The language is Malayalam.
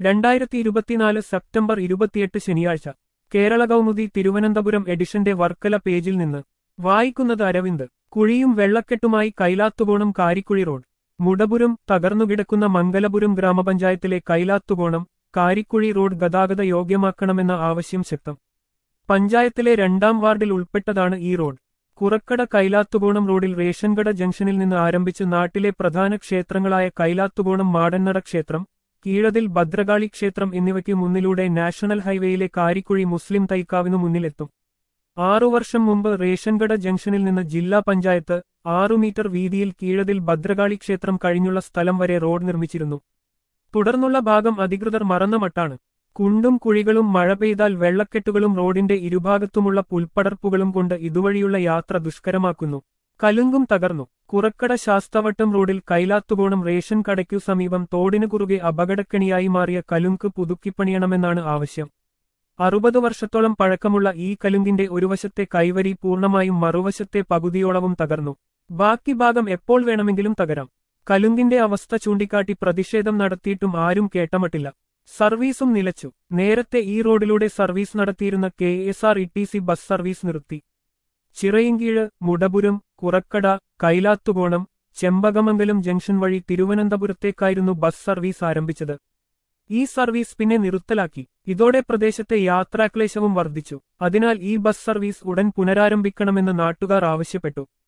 രണ്ടായിരത്തി ഇരുപത്തിനാല് സെപ്റ്റംബർ ഇരുപത്തിയെട്ട് ശനിയാഴ്ച കേരള കൗമുദി തിരുവനന്തപുരം എഡിഷന്റെ വർക്കല പേജിൽ നിന്ന് വായിക്കുന്നത് അരവിന്ദ് കുഴിയും വെള്ളക്കെട്ടുമായി കൈലാത്തുകോണം കാരിക്കുഴി റോഡ് മുടപുരം തകർന്നുകിടക്കുന്ന മംഗലപുരം ഗ്രാമപഞ്ചായത്തിലെ കൈലാത്തുകോണം കാരിക്കുഴി റോഡ് ഗതാഗത യോഗ്യമാക്കണമെന്ന ആവശ്യം ശക്തം പഞ്ചായത്തിലെ രണ്ടാം വാർഡിൽ ഉൾപ്പെട്ടതാണ് ഈ റോഡ് കുറക്കട കൈലാത്തുകോണം റോഡിൽ റേഷൻകട ജംഗ്ഷനിൽ നിന്ന് ആരംഭിച്ച് നാട്ടിലെ പ്രധാന ക്ഷേത്രങ്ങളായ കൈലാത്തുകോണം മാടന്നട ക്ഷേത്രം കീഴതിൽ ഭദ്രകാളി ക്ഷേത്രം എന്നിവയ്ക്ക് മുന്നിലൂടെ നാഷണൽ ഹൈവേയിലെ കാരിക്കുഴി മുസ്ലിം തൈക്കാവിനു മുന്നിലെത്തും ആറു വർഷം മുമ്പ് റേഷൻകട ജംഗ്ഷനിൽ നിന്ന് ജില്ലാ പഞ്ചായത്ത് ആറു മീറ്റർ വീതിയിൽ കീഴതിൽ ഭദ്രകാളി ക്ഷേത്രം കഴിഞ്ഞുള്ള സ്ഥലം വരെ റോഡ് നിർമ്മിച്ചിരുന്നു തുടർന്നുള്ള ഭാഗം അധികൃതർ മറന്ന മട്ടാണ് കുണ്ടും കുഴികളും മഴ പെയ്താൽ വെള്ളക്കെട്ടുകളും റോഡിന്റെ ഇരുഭാഗത്തുമുള്ള പുൽപ്പടർപ്പുകളും കൊണ്ട് ഇതുവഴിയുള്ള യാത്ര ദുഷ്കരമാക്കുന്നു കലുങ്കും തകർന്നു കുറക്കട ശാസ്തവട്ടം റോഡിൽ കൈലാത്തുകോണം റേഷൻ കടയ്ക്കു സമീപം തോടിനു കുറുകെ അപകടക്കെണിയായി മാറിയ കലുങ്ക് പുതുക്കിപ്പണിയണമെന്നാണ് ആവശ്യം അറുപത് വർഷത്തോളം പഴക്കമുള്ള ഈ കലുങ്കിന്റെ ഒരു വശത്തെ കൈവരി പൂർണ്ണമായും മറുവശത്തെ പകുതിയോളവും തകർന്നു ബാക്കി ഭാഗം എപ്പോൾ വേണമെങ്കിലും തകരാം കലുങ്കിന്റെ അവസ്ഥ ചൂണ്ടിക്കാട്ടി പ്രതിഷേധം നടത്തിയിട്ടും ആരും കേട്ടമട്ടില്ല സർവീസും നിലച്ചു നേരത്തെ ഈ റോഡിലൂടെ സർവീസ് നടത്തിയിരുന്ന K S R T C bus ബസ് സർവീസ് നിർത്തി ചിറയിൻകീഴ് മുടപുരം കുറക്കട കൈലാത്തുകോണം ചെമ്പകമംഗലം ജംഗ്ഷൻ വഴി തിരുവനന്തപുരത്തേക്കായിരുന്നു ബസ് സർവീസ് ആരംഭിച്ചത് ഈ സർവീസ് പിന്നെ നിർത്തലാക്കി ഇതോടെ പ്രദേശത്തെ യാത്രാക്ലേശവും വർദ്ധിച്ചു അതിനാൽ ഈ ബസ് സർവീസ് ഉടൻ പുനരാരംഭിക്കണമെന്ന് നാട്ടുകാർ ആവശ്യപ്പെട്ടു